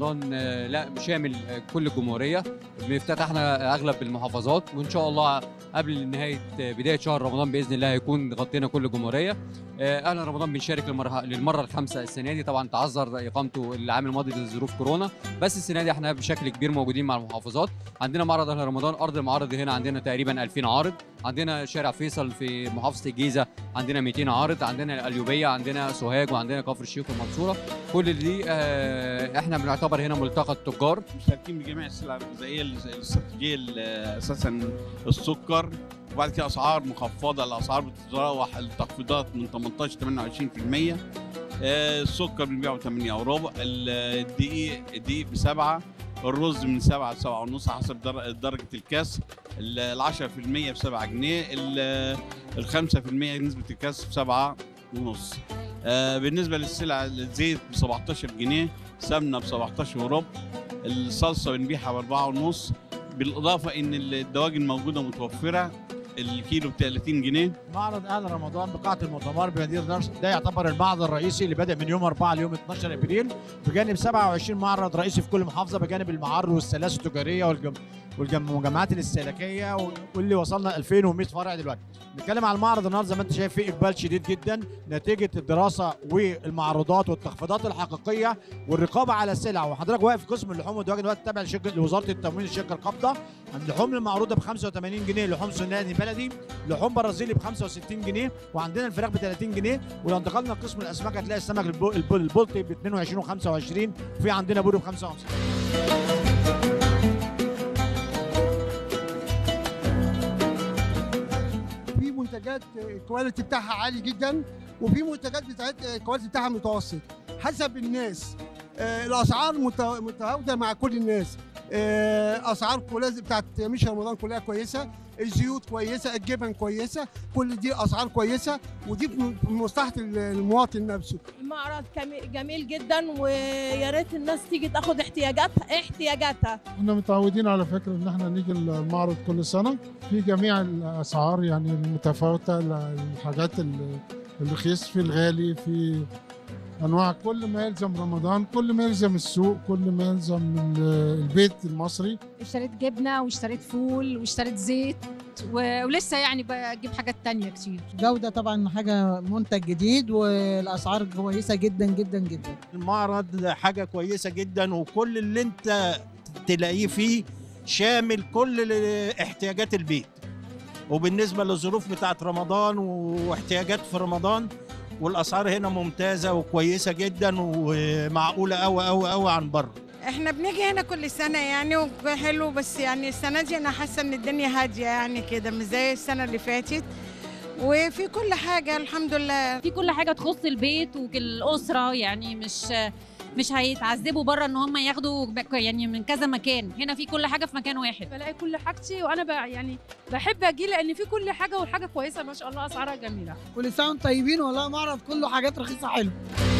رمضان آه، لا شامل آه، كل الجمهوريه افتتحنا اغلب المحافظات وان شاء الله قبل نهايه آه، بدايه شهر رمضان باذن الله هيكون غطينا كل الجمهوريه آه، اهلا رمضان بنشارك للمره للمره الخامسه السنه دي طبعا تعذر اقامته العام الماضي لظروف كورونا بس السنه دي احنا بشكل كبير موجودين مع المحافظات عندنا معرض اهل رمضان ارض المعارض هنا عندنا تقريبا 2000 عارض عندنا شارع فيصل في محافظه الجيزه عندنا 200 عارض عندنا القليوبيه عندنا سوهاج وعندنا كفر الشيخ والمنصوره كل دي آه، احنا بنعتبر هنا ملتقى التجار مشتركين بجميع السلع الغذائيه الاستراتيجيه ال- اساسا السكر وبعد كده اسعار مخفضه الاسعار بتتراوح التخفيضات من 18 28% آه، السكر بنبيعه 8 وربع ال- الدقيق الدقيق بسبعه الرز من 7 ل 7 ونص حسب در- درجه الكسر ال 10% ب 7 جنيه ال 5% نسبه الكسر ب 7 ونص آه، بالنسبه للسلع الزيت ب 17 جنيه سمنه ب 17 وربع الصلصه بنبيعها باربعة ونص بالاضافه ان الدواجن موجوده متوفره الكيلو ب 30 جنيه معرض اهل رمضان بقاعه المؤتمر بمدينه نرس ده يعتبر المعرض الرئيسي اللي بدا من يوم 4 ليوم 12 ابريل بجانب 27 معرض رئيسي في كل محافظه بجانب المعارض والسلاسل التجاريه والجم... والجمعات الاستهلاكيه واللي وصلنا 2100 فرع دلوقتي نتكلم على المعرض النهارده زي ما انت شايف فيه اقبال شديد جدا نتيجه الدراسه والمعروضات والتخفيضات الحقيقيه والرقابه على السلع وحضرتك واقف في قسم اللحوم والدواجن دلوقتي تابع لشركه لوزاره التموين الشركه القابضه اللحوم المعروضه ب 85 جنيه لحوم سوداني بلدي لحوم برازيلي ب 65 جنيه وعندنا الفراخ ب 30 جنيه ولو انتقلنا لقسم الاسماك هتلاقي السمك البو- البو- البلطي ب 22 و25 وفي عندنا بوري ب 55 في منتجات الكواليتي بتاعها عالي جدا وفي منتجات بتاعت الكواليتي بتاعها متوسط حسب الناس آه، الاسعار مت- متفاوته مع كل الناس آه، اسعار كلها بتاعت مش رمضان كلها كويسه الزيوت كويسه الجبن كويسه كل دي اسعار كويسه ودي في مصلحه المواطن نفسه معرض كمي- جميل جدا ويا ريت الناس تيجي تاخد احتياجاتها احتياجاتها احنا متعودين على فكرة ان احنا نيجي المعرض كل سنة في جميع الاسعار يعني المتفاوتة الحاجات ال- الرخيص في الغالي في انواع كل ما يلزم رمضان كل ما يلزم السوق كل ما يلزم ال- البيت المصري اشتريت جبنه واشتريت فول واشتريت زيت و- ولسه يعني بجيب حاجات تانية كتير جودة طبعا حاجة منتج جديد والأسعار كويسة جدا جدا جدا المعرض حاجه كويسه جدا وكل اللي انت تلاقيه فيه شامل كل احتياجات البيت وبالنسبه للظروف بتاعت رمضان واحتياجات في رمضان والاسعار هنا ممتازه وكويسه جدا ومعقوله قوي قوي قوي عن بره احنا بنيجي هنا كل سنة يعني وحلو بس يعني السنة دي انا حاسة ان الدنيا هادية يعني كده مش زي السنة اللي فاتت وفي كل حاجة الحمد لله في كل حاجه تخص البيت والاسره يعني مش مش هيتعذبوا بره ان هم ياخدوا بك- يعني من كذا مكان هنا في كل حاجه في مكان واحد بلاقي كل حاجتي وانا بقى يعني بحب اجي لان في كل حاجه والحاجه كويسه ما شاء الله اسعارها جميله كل سنة وانتم طيبين والله معرض كله حاجات رخيصة حلوة